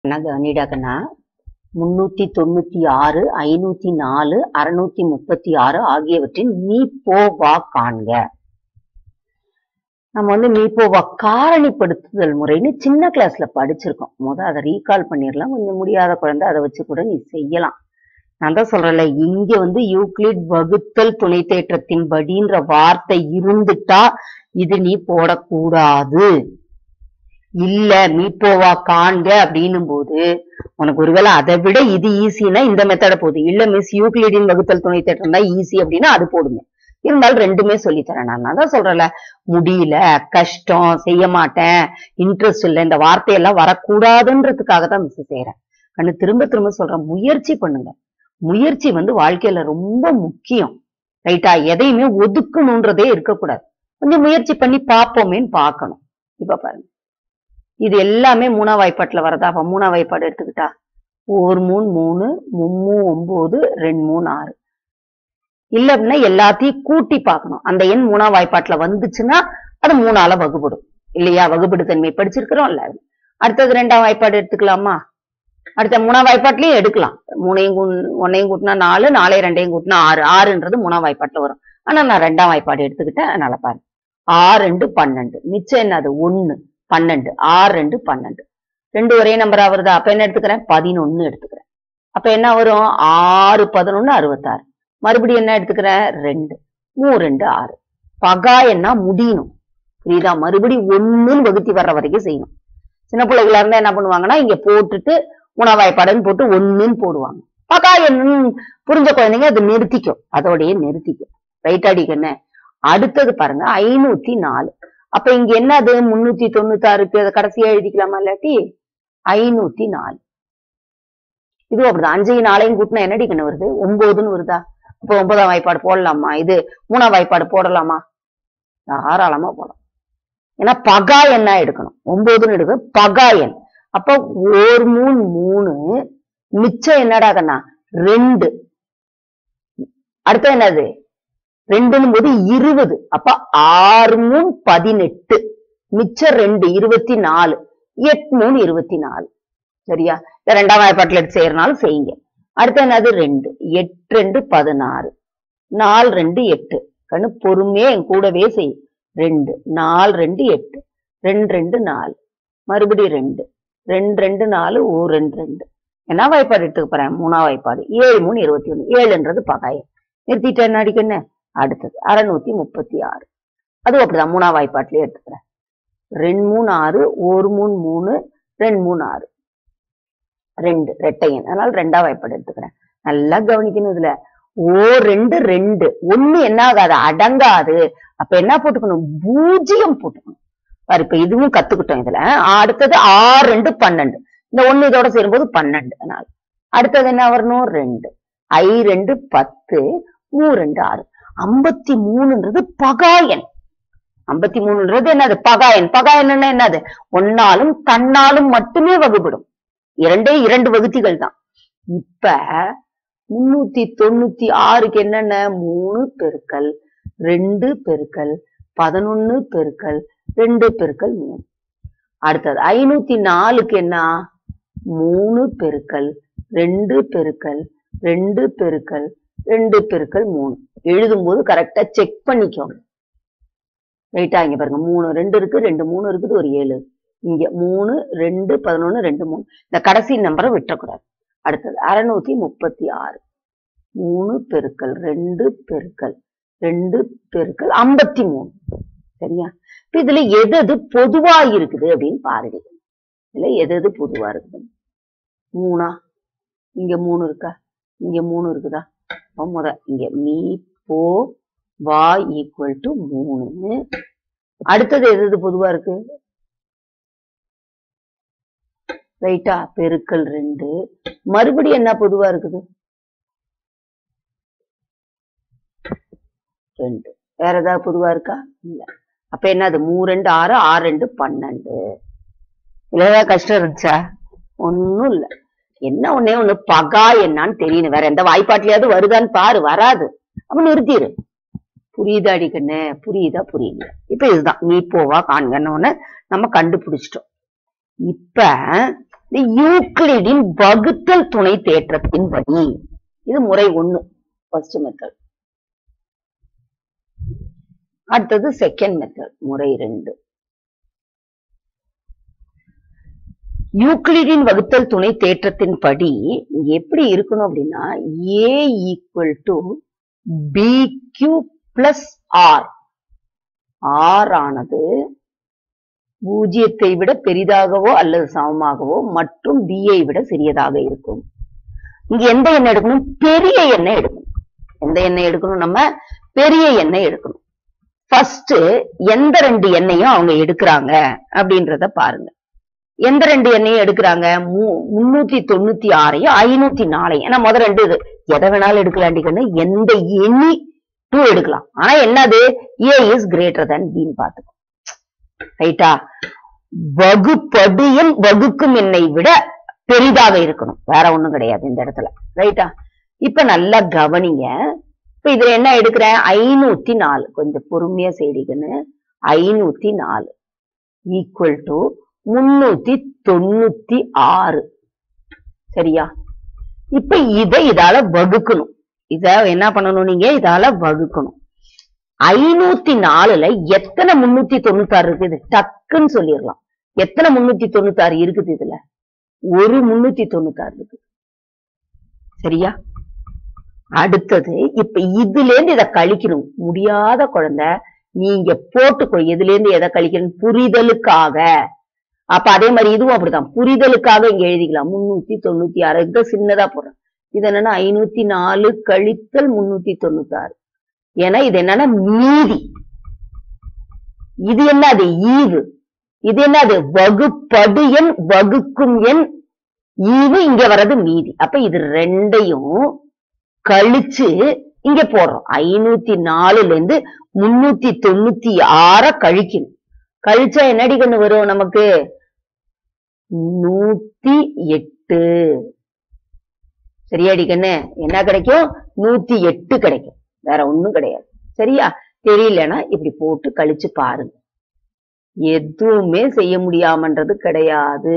என்ன கவனிடாக்கன்னா முன்னூத்தி தொண்ணூத்தி ஆறு ஐநூத்தி நாலு அறுநூத்தி முப்பத்தி ஆறு ஆகியவற்றின் நீ போ வா காண்க நம்ம வந்து நீ போ வா காரணிப்படுத்துதல் முறைன்னு சின்ன கிளாஸ்ல படிச்சிருக்கோம் முத அதை ரீகால் பண்ணிடலாம் கொஞ்சம் முடியாத குழந்தை அதை வச்சு கூட நீ செய்யலாம் நான் தான் சொல்றேன்ல இங்க வந்து யூக்ளிட் வகுத்தல் துணை தேற்றத்தின் படின்ற வார்த்தை இருந்துட்டா இது நீ போடக்கூடாது இல்ல மீட்போவா காண்க அப்படின்னும் போது உனக்கு ஒருவேளை அதை விட இது ஈஸினா இந்த மெத்தட போகுது இல்ல மிஸ் யூக்ளிடின் வகுத்தல் துணை தேற்றம் தான் ஈஸி அப்படின்னா அது போடுங்க இருந்தாலும் ரெண்டுமே சொல்லித்தரேன் நான் நான் தான் சொல்றேன்ல முடியல கஷ்டம் செய்ய மாட்டேன் இன்ட்ரெஸ்ட் இல்ல இந்த வார்த்தையெல்லாம் வரக்கூடாதுன்றதுக்காக தான் மிஸ் செய்யறேன் கண்ணு திரும்ப திரும்ப சொல்றேன் முயற்சி பண்ணுங்க முயற்சி வந்து வாழ்க்கையில ரொம்ப முக்கியம் ரைட்டா எதையுமே ஒதுக்கணுன்றதே இருக்கக்கூடாது கொஞ்சம் முயற்சி பண்ணி பார்ப்போமேன்னு பார்க்கணும் இப்ப பாருங்க இது எல்லாமே மூணா வாய்ப்பாட்டுல வரதா அப்ப மூணா வாய்ப்பாடு எடுத்துக்கிட்டா ஒரு மூணு மூணு மும்மூ ஒன்பது ரெண்டு மூணு ஆறு இல்ல அப்படின்னா எல்லாத்தையும் கூட்டி பார்க்கணும் அந்த எண் மூணா வாய்ப்பாட்டுல வந்துச்சுன்னா அது மூணால வகுப்படும் இல்லையா வகுப்படு தன்மை படிச்சிருக்கிறோம்ல அடுத்தது ரெண்டாம் வாய்ப்பாடு எடுத்துக்கலாமா அடுத்த மூணாம் வாய்ப்பாட்டுலயும் எடுக்கலாம் மூணையும் கூ- ஒன்னையும் கூட்டினா நாலு நாலையும் ரெண்டையும் கூட்டினா ஆறு ஆறுன்றது மூணாம் வாய்ப்பாட்டுல வரும் ஆனா நான் ரெண்டாம் வாய்ப்பாடு எடுத்துக்கிட்டேன் அதனால பாரு ஆறு ரெண்டு பன்னெண்டு மிச்சம் என்னது ஒண்ணு பன்னெண்டு ஆறு ரெண்டு பன்னெண்டு ரெண்டு ஒரே நம்பரா வருதா அப்ப என்ன எடுத்துக்கிறேன் பதினொன்னு எடுத்துக்கிறேன் அப்ப என்ன வரும் ஆறு பதினொன்னு அறுபத்தாறு மறுபடியும் என்ன எடுத்துக்கிறேன் ரெண்டு மூணு ரெண்டு ஆறு பகா என்ன முடியணும் புரியுதா மறுபடியும் ஒண்ணுன்னு வகுத்தி வர்ற வரைக்கும் செய்யணும் சின்ன பிள்ளைகளா இருந்தா என்ன பண்ணுவாங்கன்னா இங்க போட்டுட்டு உணவாய்ப்பாடுன்னு போட்டு ஒண்ணுன்னு போடுவாங்க பகா என்னன்னு புரிஞ்ச குழந்தைங்க அது நிறுத்திக்கும் அதோடயே நிறுத்திக்கும் ரைட் அடிக்கண்ணே அடுத்தது பாருங்க ஐநூத்தி நாலு அப்ப இங்க என்னது முன்னூத்தி தொண்ணூத்தி ஆறுக்கு அதை கடைசியா எழுதிக்கலாமா இல்லாட்டி ஐநூத்தி நாலு இதுவும் அப்படிதான் அஞ்சையும் நாளையும் கூட்டினா என்னடி கண்ணு வருது ஒன்பதுன்னு வருதா அப்போ ஒன்பதாம் வாய்ப்பாடு போடலாமா இது மூணாம் வாய்ப்பாடு போடலாமா தாராளமா போடலாம் ஏன்னா பகா எண்ணா எடுக்கணும் ஒன்பதுன்னு எடுக்க பகா எண் அப்ப ஒரு மூணு மூணு மிச்சம் என்னடா கண்ணா ரெண்டு அடுத்து என்னது ரெண்டுன்னும் போது இருபது அப்ப ஆறு மூணு பதினெட்டு மிச்சம் ரெண்டு இருபத்தி நாலு எட்டு மூணு இருபத்தி நாலு சரியா இந்த ரெண்டாம் வாய்ப்பாட்டில் எடுத்து செய்யறனாலும் செய்யுங்க அடுத்து என்னது ரெண்டு எட்டு ரெண்டு பதினாறு நாலு ரெண்டு எட்டு கண்ணு பொறுமையா என் கூடவே செய் ரெண்டு நாலு ரெண்டு எட்டு ரெண்டு ரெண்டு நாலு மறுபடியும் ரெண்டு ரெண்டு ரெண்டு நாலு ஓ ரெண்டு ரெண்டு என்ன வாய்ப்பாடு எடுத்துக்க போறேன் மூணாம் வாய்ப்பாடு ஏழு மூணு இருபத்தி ஒண்ணு ஏழுன்றது பகாயம் நிறுத்திட்டு என்ன அடிக்கண்ணே அடுத்தது அறுநூத்தி முப்பத்தி ஆறு அதுவும் அப்படிதான் மூணாம் வாய்ப்பாட்டிலே எடுத்துக்கிறேன் ரெண்டு மூணு ஆறு ஒரு மூணு மூணு ரெண்டு மூணு ஆறு ரெண்டு ரெட்டையன் அதனால ரெண்டாம் வாய்ப்பாடு எடுத்துக்கிறேன் நல்லா கவனிக்கணும் இதுல ஓ ரெண்டு ரெண்டு ஒண்ணு என்ன ஆகாது அடங்காது அப்ப என்ன போட்டுக்கணும் பூஜ்ஜியம் போட்டுக்கணும் பாரு இப்ப இதுவும் கத்துக்கிட்டோம் இதுல அடுத்தது ஆறு ரெண்டு பன்னெண்டு இந்த ஒண்ணு இதோட சேரும்போது பன்னெண்டு அதனால அடுத்தது என்ன வரணும் ரெண்டு ஐ ரெண்டு பத்து மூ ரெண்டு ஆறு ஐம்பத்தி மூணுன்றது பகாயன் ஐம்பத்தி மூணுன்றது என்னது பகாயன் பகாயன் என்னது ஒன்னாலும் தன்னாலும் மட்டுமே வகுப்படும் இரண்டே இரண்டு வகுத்திகள் தான் இப்ப முன்னூத்தி தொண்ணூத்தி ஆறுக்கு என்னென்ன மூணு பெருக்கல் ரெண்டு பெருக்கல் பதினொன்னு பெருக்கல் ரெண்டு பெருக்கல் மூணு அடுத்தது ஐநூத்தி நாலுக்கு என்ன மூணு பெருக்கல் ரெண்டு பெருக்கல் ரெண்டு பெருக்கல் ரெண்டு பெருக்கல் மூணு எழுதும்போது கரெக்டா செக் பண்ணிக்கோங்க ரைட்டா இங்க பாருங்க மூணு ரெண்டு இருக்கு ரெண்டு மூணு இருக்குது ஒரு ஏழு இங்க மூணு ரெண்டு பதினொன்னு ரெண்டு மூணு இந்த கடைசி நம்பரை விட்டுறக்கூடாது அடுத்தது அறுநூத்தி முப்பத்தி ஆறு மூணு பெருக்கல் ரெண்டு பெருக்கல் ரெண்டு பெருக்கல் ஐம்பத்தி மூணு சரியா இப்ப இதுல எது எது பொதுவா இருக்குது அப்படின்னு பாருங்க இதுல எது எது பொதுவா இருக்குது மூணா இங்க மூணு இருக்கா இங்க மூணு இருக்குதா அப்ப முத இங்க மீ போ வா ஈக்குவல் டு மூணு அடுத்தது எது எது பொதுவா இருக்கு ரைட்டா பெருக்கல் ரெண்டு மறுபடியும் என்ன பொதுவா இருக்குது ரெண்டு வேற ஏதாவது பொதுவா இருக்கா இல்ல அப்ப என்னது மூ ரெண்டு ஆறு ஆறு ரெண்டு பன்னெண்டு இதுல ஏதாவது கஷ்டம் இருந்துச்சா ஒண்ணும் இல்ல என்ன ஒண்ணே ஒண்ணு பகா என்னன்னு தெரியணும் வேற எந்த வாய்ப்பாட்டிலையாவது வருதான்னு பாரு வராது அப்ப நிறுத்திடு புரியுதா அடிக்கண்ணு புரியுதா புரியுது இப்ப இதுதான் நீ போவா காண்கன்னு ஒண்ணு நம்ம கண்டுபிடிச்சிட்டோம் இப்ப இந்த யூக்ளிடின் வகுத்தல் துணை தேற்றத்தின்படி இது முறை ஒண்ணு ஃபர்ஸ்ட் மெத்தட் அடுத்தது செகண்ட் மெத்தட் முறை ரெண்டு யூக்ளிடின் வகுத்தல் துணை தேற்றத்தின்படி இங்க எப்படி இருக்கணும் அப்படின்னா A equal to B Q plus R R ஆனது பூஜ்ஜியத்தை விட பெரிதாகவோ அல்லது சமமாகவோ மற்றும் b ஐ விட சிறியதாக இருக்கும் இங்க எந்த எண்ணெய் எடுக்கணும் பெரிய எண்ணெய் எடுக்கணும் எந்த எண்ணெய் எடுக்கணும் நம்ம பெரிய எண்ணெய் எடுக்கணும் ஃபர்ஸ்ட் எந்த ரெண்டு எண்ணெயும் அவங்க எடுக்கிறாங்க அப்படின்றத பாருங்க எந்த ரெண்டு எண்ணெயும் எடுக்கிறாங்க மு- முன்னூத்தி தொண்ணூத்தி ஆறையும் ஐநூத்தி நாலையும் ஏன்னா முத ரெண்டு இது எதை வேணாலும் எடுக்கலாண்டிக்கன்னு எந்த எண்ணி டூ எடுக்கலாம் ஆனா என்னது ஏ இஸ் கிரேட்டர் than பின்னு பாத்துக்கோ ரைட்டா வகுப்படு எண் வகுக்கும் எண்ணை விட பெரிதாக இருக்கணும் வேற ஒண்ணும் கிடையாது இந்த இடத்துல ரைட்டா இப்ப நல்லா கவனிங்க இப்ப இதுல என்ன எடுக்கிறேன் ஐநூத்தி நாலு கொஞ்சம் பொறுமையா செய்திக்கன்னு ஐநூத்தி நாலு ஈக்குவல் டு முன்னூத்தி தொண்ணூத்தி ஆறு சரியா இப்ப இதை இதால வகுக்கணும் இத என்ன பண்ணணும் நீங்க இதால வகுக்கணும் ஐநூத்தி நாலுல எத்தனை முன்னூத்தி தொண்ணூத்தி ஆறு இருக்குது டக்குன்னு சொல்லிடலாம் எத்தனை முன்னூத்தி தொண்ணூத்தி ஆறு இருக்குது இதுல ஒரு முன்னூத்தி தொண்ணூத்தி ஆறு இருக்கு சரியா அடுத்தது இப்ப இதுல இருந்து இதை கழிக்கணும் முடியாத குழந்தை நீங்க போட்டுக்கோ எதுல இருந்து எதை கழிக்கணும் புரிதலுக்காக அப்ப அதே மாதிரி இதுவும் அப்படிதான் புரிதலுக்காக இங்க எழுதிக்கலாம் முன்னூத்தி தொண்ணூத்தி ஆறு இங்க சின்னதா போடுறேன் இது என்னன்னா ஐநூத்தி நாலு கழித்தல் முன்னூத்தி தொண்ணூத்தி ஆறு ஏன்னா இது என்னன்னா மீதி இது என்னது ஈவு இது என்னது வகுப்படு எண் வகுக்கும் எண் ஈவு இங்க வர்றது மீதி அப்ப இது ரெண்டையும் கழிச்சு இங்க போடுறோம் ஐநூத்தி நாலுல இருந்து முன்னூத்தி தொண்ணூத்தி ஆற கழிக்கணும் கழிச்சா என்னடி கண்ணு வரும் நமக்கு நூத்தி எட்டு சரியாடி கண்ணு என்ன கிடைக்கும் நூத்தி எட்டு கிடைக்கும் வேற ஒண்ணும் கிடையாது சரியா தெரியலன்னா இப்படி போட்டு கழிச்சு பாருங்க எதுவுமே செய்ய முடியாமன்றது கிடையாது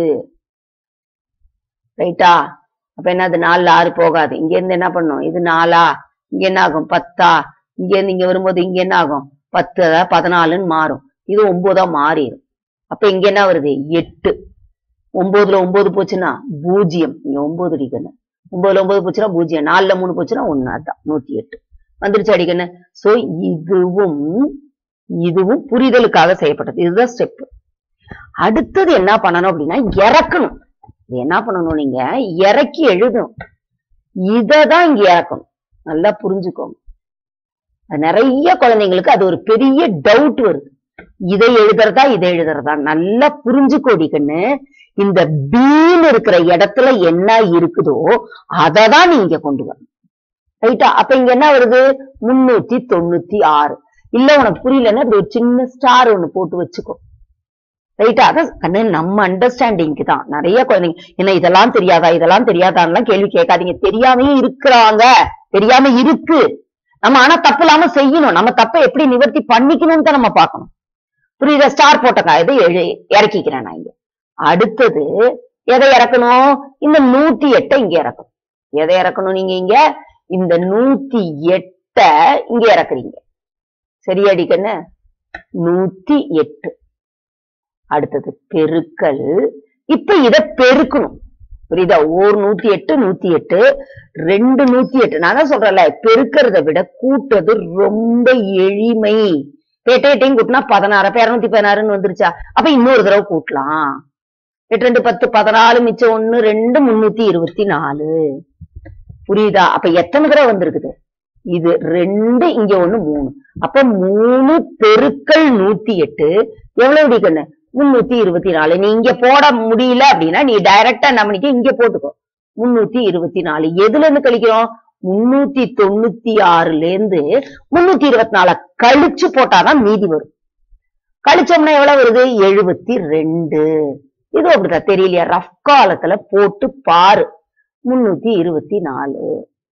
ரைட்டா அப்ப என்ன அது நாலுல ஆறு போகாது இங்க இருந்து என்ன பண்ணும் இது நாலா இங்க என்ன ஆகும் பத்தா இங்க இருந்து இங்க வரும்போது இங்க என்ன ஆகும் பத்து பதினாலுன்னு மாறும் இது ஒன்பதா மாறிடும் அப்ப இங்க என்ன வருது எட்டு ஒன்பதுல ஒன்பது போச்சுன்னா பூஜ்ஜியம் இங்க ஒன்பது அடிக்கணும் ஒன்பதுல ஒன்பது போச்சுன்னா பூஜ்ஜியம் நாலுல மூணு போச்சுன்னா ஒண்ணு அதான் நூத்தி எட்டு வந்துருச்சு அடிக்கணும் சோ இதுவும் இதுவும் புரிதலுக்காக செய்யப்பட்டது இதுதான் ஸ்டெப் அடுத்தது என்ன பண்ணணும் அப்படின்னா இறக்கணும் இது என்ன பண்ணணும் நீங்க இறக்கி எழுதணும் இததான் இங்க இறக்கணும் நல்லா புரிஞ்சுக்கோங்க அது நிறைய குழந்தைங்களுக்கு அது ஒரு பெரிய டவுட் வருது இதை எழுதுறதா இதை எழுதுறதா நல்லா புரிஞ்சுக்கோடி கண்ணு இந்த பீன்னு இருக்கிற இடத்துல என்ன இருக்குதோ அதை தான் நீங்க கொண்டு வரணும் ரைட்டா அப்ப இங்க என்ன வருது முன்னூத்தி தொண்ணூத்தி ஆறு இல்ல உனக்கு புரியலன்னா இப்படி ஒரு சின்ன ஸ்டார் ஒண்ணு போட்டு வச்சுக்கோ ரைட்டா அதான் கண்ணு நம்ம அண்டர்ஸ்டாண்டிங்க்கு தான் நிறைய குழந்தைங்க என்ன இதெல்லாம் தெரியாதா இதெல்லாம் தெரியாதான்லாம் கேள்வி கேட்காதீங்க தெரியாம இருக்கிறாங்க தெரியாம இருக்கு நம்ம ஆனா தப்பு இல்லாம செய்யணும் நம்ம தப்பை எப்படி நிவர்த்தி பண்ணிக்கணும்னு தான் நம்ம பார்க்கணும் புரியுதா ஸ்டார் போட்டக்கா இது எழு- இறக்கிக்கிறேன் நான் இங்க அடுத்தது எதை இறக்கணும் இந்த நூத்தி எட்டை இங்க இறக்கணும் எதை இறக்கணும் நீங்க இங்க இந்த நூத்தி எட்ட இங்க இறக்குறீங்க சரியாடி கண்ணு நூத்தி எட்டு அடுத்தது பெருக்கல் இப்ப இத பெருக்கணும் புரியுதா ஓர் நூத்தி எட்டு நூத்தி எட்டு ரெண்டு நூத்தி எட்டு நான் தான் சொல்றேன்ல பெருக்கிறத விட கூட்டுறது ரொம்ப எளிமை எட்டு எட்டையும் கூட்டினா பதினாறு அப்ப இருநூத்தி பதினாறுன்னு வந்துருச்சா அப்ப இன்னொரு தடவை கூட்டலாம் எட்டு ரெண்டு பத்து பதினாலு மிச்சம் ஒண்ணு ரெண்டு முன்னூத்தி இருபத்தி நாலு புரியுதா அப்ப எத்தனை தடவை வந்திருக்குது இது ரெண்டு இங்க ஒண்ணு மூணு அப்ப மூணு பெருக்கல் நூத்தி எட்டு எவ்வளவு அடிக்கண்ணு முன்னூத்தி இருபத்தி நாலு நீ இங்க போட முடியல அப்படின்னா நீ டைரக்டா என்ன பண்ணிக்க இங்க போட்டுக்கோ முன்னூத்தி இருபத்தி நாலு எதுல இருந்து கழிக்கிறோம் முன்னூத்தி தொண்ணூத்தி ஆறுல இருந்து முன்னூத்தி இருபத்தி நாலு கழிச்சு போட்டாதான் மீதி வரும் கழிச்சோம்னா எவ்வளவு வருது எழுபத்தி ரெண்டு இது அப்படிதான் தெரியலையா ரஃப் காலத்துல போட்டு பாரு முன்னூத்தி இருபத்தி நாலு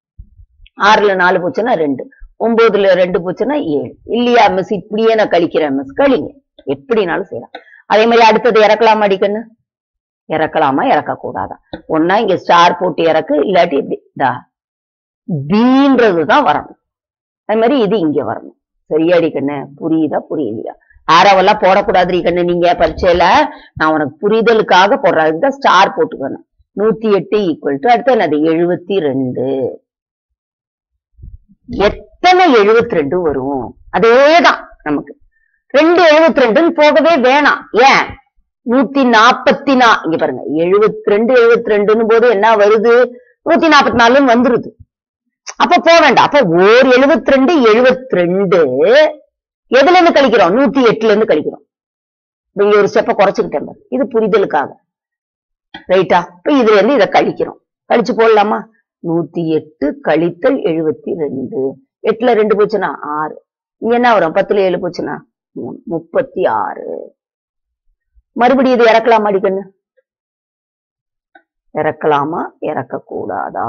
ஆறுல நாலு போச்சுன்னா ரெண்டு ஒன்பதுல ரெண்டு போச்சுன்னா ஏழு இல்லையா மிஸ் இப்படியே நான் கழிக்கிறேன் மிஸ் கழிங்க எப்படினாலும் செய்யலாம் அதே மாதிரி அடுத்தது இறக்கலாம் அடிக்கன்னு இறக்கலாமா இறக்க கூடாதா ஒன்னா இங்க ஸ்டார் போட்டு இறக்கு இல்லாட்டி இப்படி தா பீன்றதுதான் வரணும் அது மாதிரி இது இங்க வரணும் சரியாடி கண்ணு புரியுதா புரியலையா ஆரவெல்லாம் போடக்கூடாது கண்ணு நீங்க பரீட்சையில நான் உனக்கு புரிதலுக்காக போடுறேன் அதுதான் ஸ்டார் போட்டுக்கணும் நூத்தி எட்டு ஈக்குவல் டு அடுத்து என்னது எழுபத்தி ரெண்டு எத்தனை எழுபத்தி ரெண்டு வரும் அதேதான் நமக்கு ரெண்டு எழுபத்தி ரெண்டுன்னு போகவே வேணாம் ஏன் நூத்தி நாப்பத்தி நா இங்க பாருங்க எழுபத்தி ரெண்டு எழுபத்தி ரெண்டுன்னு போது என்ன வருது நூத்தி நாப்பத்தி நாலுன்னு வந்துருது அப்ப போக வேண்டாம் அப்ப ஓர் எழுபத்தி ரெண்டு எழுபத்தி ரெண்டு எதுல இருந்து கழிக்கிறோம் நூத்தி எட்டுல இருந்து கழிக்கிறோம் இப்ப இங்க ஒரு ஸ்டெப்ப குறைச்சுக்கிட்டேன் பாரு. இது புரிதலுக்காக ரைட்டா இப்ப இதுல இருந்து இதை கழிக்கிறோம் கழிச்சு போடலாமா நூத்தி எட்டு கழித்தல் எழுபத்தி ரெண்டு எட்டுல ரெண்டு போச்சுன்னா ஆறு இங்க என்ன வரும் பத்துல ஏழு போச்சுன்னா மூணு முப்பத்தி ஆறு மறுபடியும் இது இறக்கலாமா அடிக்கண்ணு இறக்கலாமா இறக்க கூடாதா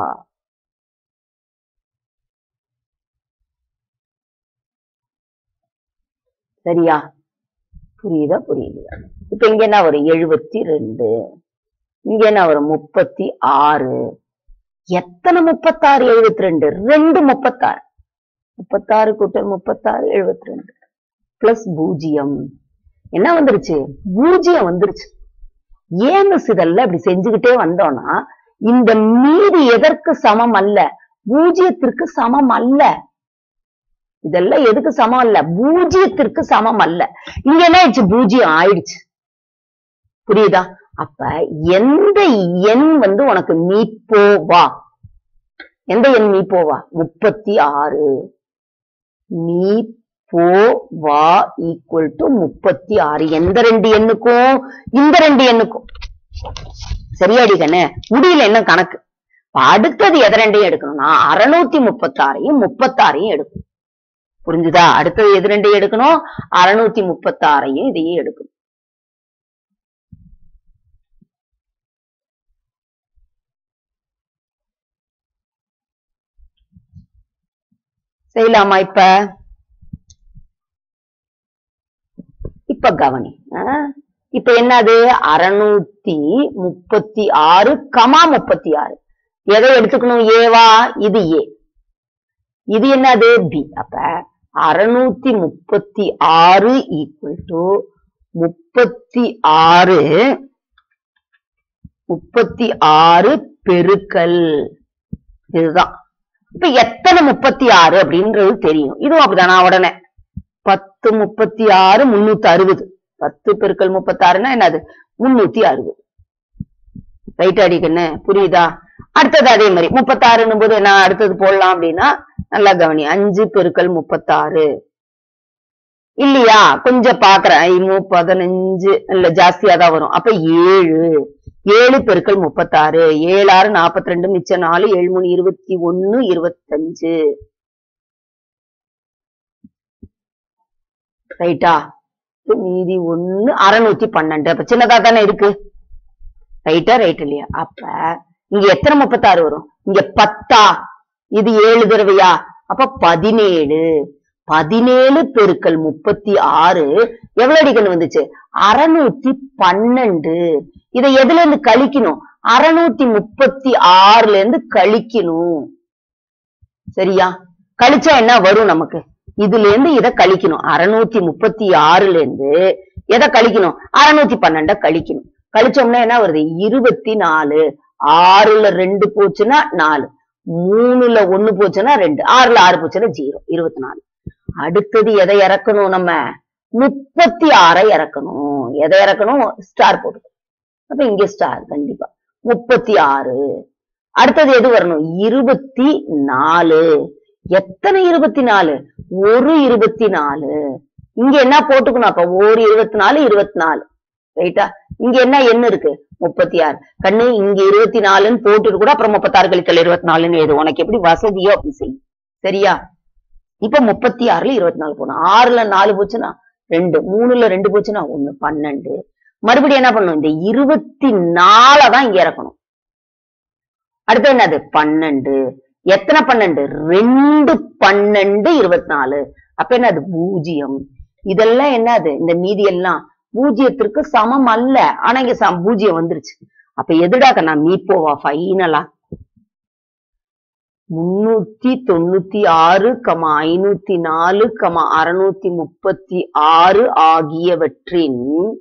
சரியா புரியுதா புரியுதா இப்ப இங்க என்ன வரும் எழுபத்தி ரெண்டு இங்க என்ன வரும் முப்பத்தி ஆறு எத்தனை முப்பத்தாறு எழுபத்தி ரெண்டு ரெண்டு முப்பத்தாறு முப்பத்தாறு கூட்டல் முப்பத்தாறு எழுபத்தி ரெண்டு பிளஸ் பூஜ்ஜியம் என்ன வந்துருச்சு பூஜ்ஜியம் வந்துருச்சு ஏன் மிஸ் இதெல்லாம் இப்படி செஞ்சுக்கிட்டே வந்தோம்னா இந்த மீதி எதற்கு சமம் அல்ல பூஜ்ஜியத்திற்கு சமம் அல்ல இதெல்லாம் எதுக்கு சமம் அல்ல பூஜ்ஜியத்திற்கு சமம் அல்ல இங்க என்ன ஆயிடுச்சு பூஜ்ஜியம் ஆயிடுச்சு புரியுதா அப்ப எந்த எண் வந்து உனக்கு மீப்போவா எந்த எண் மீப்போவா முப்பத்தி ஆறு மீ போ வா ஈக்குவல் டு முப்பத்தி ஆறு எந்த ரெண்டு எண்ணுக்கும் இந்த ரெண்டு எண்ணுக்கும் சரியாடி கண்ணு முடியல என்ன கணக்கு இப்ப அடுத்தது எதை ரெண்டையும் எடுக்கணும்னா அறுநூத்தி முப்பத்தாறையும் முப்பத்தாறையும் எடுக்கணும் புரிஞ்சுதா அடுத்தது எது ரெண்டையும் எடுக்கணும் அறுநூத்தி முப்பத்தாறையும் இதையும் எடுக்கணும் செய்யலாமா இப்ப இப்ப கவனி ஆ? இப்ப என்னது அறுநூத்தி முப்பத்தி ஆறு கமா முப்பத்தி ஆறு எதை எடுத்துக்கணும் ஏவா இது ஏ இது என்னது பி அப்ப அறுநூத்தி முப்பத்தி ஆறு ஈக்குவல் டு முப்பத்தி ஆறு முப்பத்தி ஆறு பெருக்கல் இதுதான் இப்ப எத்தனை முப்பத்தி ஆறு அப்படின்றது தெரியும் இதுவும் அப்படிதானா உடனே பத்து முப்பத்தி ஆறு முன்னூத்தி அறுபது பத்து பெருக்கல் முப்பத்தி ஆறுனா என்னது முன்னூத்தி அறுபது ரைட் அடிக்கண்ணு புரியுதா அடுத்தது அதே மாதிரி முப்பத்தாறுன்னும் போது என்ன அடுத்தது போடலாம் அப்படின்னா நல்லா கவனி அஞ்சு பெருக்கல் முப்பத்தாறு இல்லையா கொஞ்சம் பாக்குறேன் ஐமு பதினஞ்சு இல்ல ஜாஸ்தியா தான் வரும் அப்ப ஏழு ஏழு பெருக்கல் முப்பத்தாறு ஏழு ஆறு நாற்பத்தி ரெண்டு மிச்சம் நாலு ஏழு மூணு இருபத்தி ஒண்ணு இருபத்தஞ்சு ரைட்டா இப்ப மீதி ஒண்ணு அறுநூத்தி பன்னெண்டு அப்ப சின்னதா தானே இருக்கு ரைட்டா ரைட் இல்லையா அப்ப இங்க எத்தனை முப்பத்தாறு வரும் இங்க பத்தா இது ஏழு தடவையா அப்ப பதினேழு பதினேழு பெருக்கல் முப்பத்தி ஆறு எவ்வளவு அடிக்கணும் வந்துச்சு அறுநூத்தி பன்னெண்டு இதை எதுல இருந்து கழிக்கணும் அறுநூத்தி முப்பத்தி ஆறுல இருந்து கழிக்கணும் சரியா கழிச்சா என்ன வரும் நமக்கு இதுல இருந்து இதை கழிக்கணும் அறுநூத்தி முப்பத்தி ஆறுல இருந்து எதை கழிக்கணும் அறுநூத்தி பன்னெண்ட கழிக்கணும் கழிச்சோம்னா என்ன வருது இருபத்தி நாலு ஆறுல ரெண்டு போச்சுன்னா நாலு மூணுல ஒண்ணு போச்சுன்னா ரெண்டு ஆறுல ஆறு போச்சுன்னா ஜீரோ இருபத்தி நாலு அடுத்தது எதை இறக்கணும் நம்ம முப்பத்தி ஆறை இறக்கணும் எதை இறக்கணும் ஸ்டார் போட்டு அப்ப இங்க ஸ்டார் கண்டிப்பா முப்பத்தி ஆறு அடுத்தது எது வரணும் இருபத்தி நாலு எத்தனை இருபத்தி நாலு ஒரு இருபத்தி நாலு இங்க என்ன போட்டுக்கணும் அப்ப ஒரு இருபத்தி நாலு இருபத்தி நாலு ரைட்டா இங்க என்ன எண்ணு இருக்கு முப்பத்தி ஆறு கண்ணு இங்க இருபத்தி நாலுன்னு போட்டுட்டு கூட அப்புறம் முப்பத்தாறு கழித்தல் இருபத்தி நாலுன்னு எழுது உனக்கு எப்படி வசதியோ அப்படி செய்யும் சரியா இப்ப முப்பத்தி ஆறுல இருபத்தி நாலு போகணும் ஆறுல நாலு போச்சுன்னா ரெண்டு மூணுல ரெண்டு போச்சுன்னா ஒண்ணு பன்னெண்டு மறுபடியும் என்ன பண்ணணும் இந்த இருபத்தி நாலை தான் இங்க இறக்கணும் அடுத்து என்னது பன்னெண்டு எத்தனை பன்னெண்டு ரெண்டு பன்னெண்டு இருபத்தி நாலு அப்ப என்னது பூஜ்ஜியம் இதெல்லாம் என்னது இந்த மீதி எல்லாம் பூஜ்ஜியத்திற்கு சமம் அல்ல ஆனா இங்க சம் பூஜ்ஜியம் வந்துருச்சு அப்ப எதுடாக்க நான் மீப்போவா ஃபைனலா முன்னூத்தி தொண்ணூத்தி ஆறு கமா ஐநூத்தி நாலு கமா அறுநூத்தி முப்பத்தி ஆறு ஆகியவற்றின்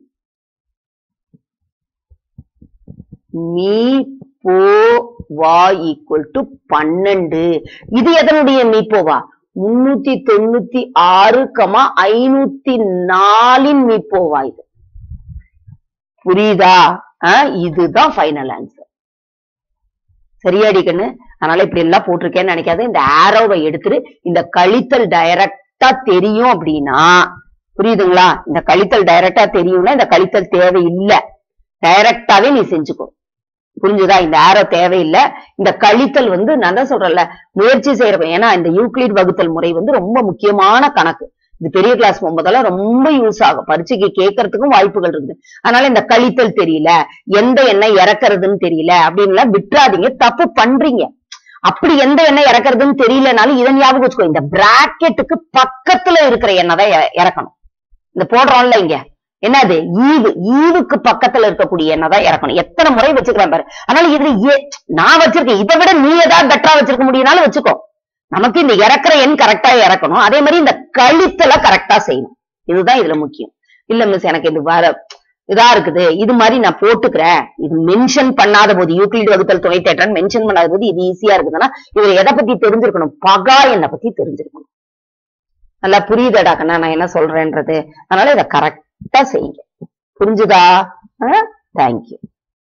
மீ போ வா ஈக்குவல் டு பன்னெண்டு இது எதனுடைய மீப்போவா முன்னூத்தி தொண்ணூத்தி ஆறு கமா ஐநூத்தி நாலின் மீப்போவா இது புரியுதா ஆஹ் இதுதான் ஃபைனல் ஆன்சர் சரியாடி கண்ணு அதனால இப்படி எல்லாம் போட்டிருக்கேன்னு நினைக்காத இந்த ஆரோவை எடுத்துட்டு இந்த கழித்தல் டைரக்டா தெரியும் அப்படின்னா புரியுதுங்களா இந்த கழித்தல் டைரக்டா தெரியும்னா இந்த கழித்தல் தேவையில்லை டைரக்டாவே நீ செஞ்சுக்கோ புரிஞ்சுதா இந்த ஆரோ தேவையில்லை இந்த கழித்தல் வந்து நான் தான் சொல்றேன்ல முயற்சி செய்யறப்ப ஏன்னா இந்த யூக்ளிட் வகுத்தல் முறை வந்து ரொம்ப முக்கியமான கணக்கு இது பெரிய கிளாஸ் போகும்போதெல்லாம் ரொம்ப யூஸ் ஆகும் பரீட்சைக்கு கேட்கறதுக்கும் வாய்ப்புகள் இருக்குது அதனால இந்த கழித்தல் தெரியல எந்த எண்ணெய் இறக்குறதுன்னு தெரியல அப்படின்லாம் விட்டுறாதீங்க தப்பு பண்றீங்க அப்படி எந்த எண்ணெய் இறக்குறதுன்னு தெரியலனாலும் இதை ஞாபகம் வச்சுக்கோ இந்த பிராக்கெட்டுக்கு பக்கத்துல இருக்கிற எண்ணெய் தான் இற- இறக்கணும் இந்த போடுறோம்ல இங்க என்னது ஈவு ஈவுக்கு பக்கத்துல இருக்கக்கூடிய எண்ணெய் தான் இறக்கணும் எத்தனை முறை வச்சுக்கிறேன் பாரு அதனால இதுல ஏ- நான் வச்சிருக்கேன் இதை விட நீ ஏதாவது பெட்டரா வச்சிருக்க முடியும்னாலும் வச்சுக்கோ நமக்கு இந்த இறக்குற எண் கரெக்டா இறக்கணும் அதே மாதிரி இந்த கழித்தலை கரெக்டா செய்யணும் இதுதான் இதுல முக்கியம் இல்ல மிஸ் எனக்கு இது வர இதா இருக்குது இது மாதிரி நான் போட்டுக்கிறேன் இது மென்ஷன் பண்ணாத போது யூக்ளிட் வகுத்தல் துணை தேற்றன் மென்ஷன் பண்ணாத போது இது ஈஸியா இருக்குதுன்னா இதுல எதை பத்தி தெரிஞ்சிருக்கணும் பகா எண்ணை பத்தி தெரிஞ்சிருக்கணும் நல்லா புரியுதாடா கண்ணா நான் என்ன சொல்றேன்றது அதனால இதை கரெக்டா செய்யுங்க புரிஞ்சுதா தேங்க்யூ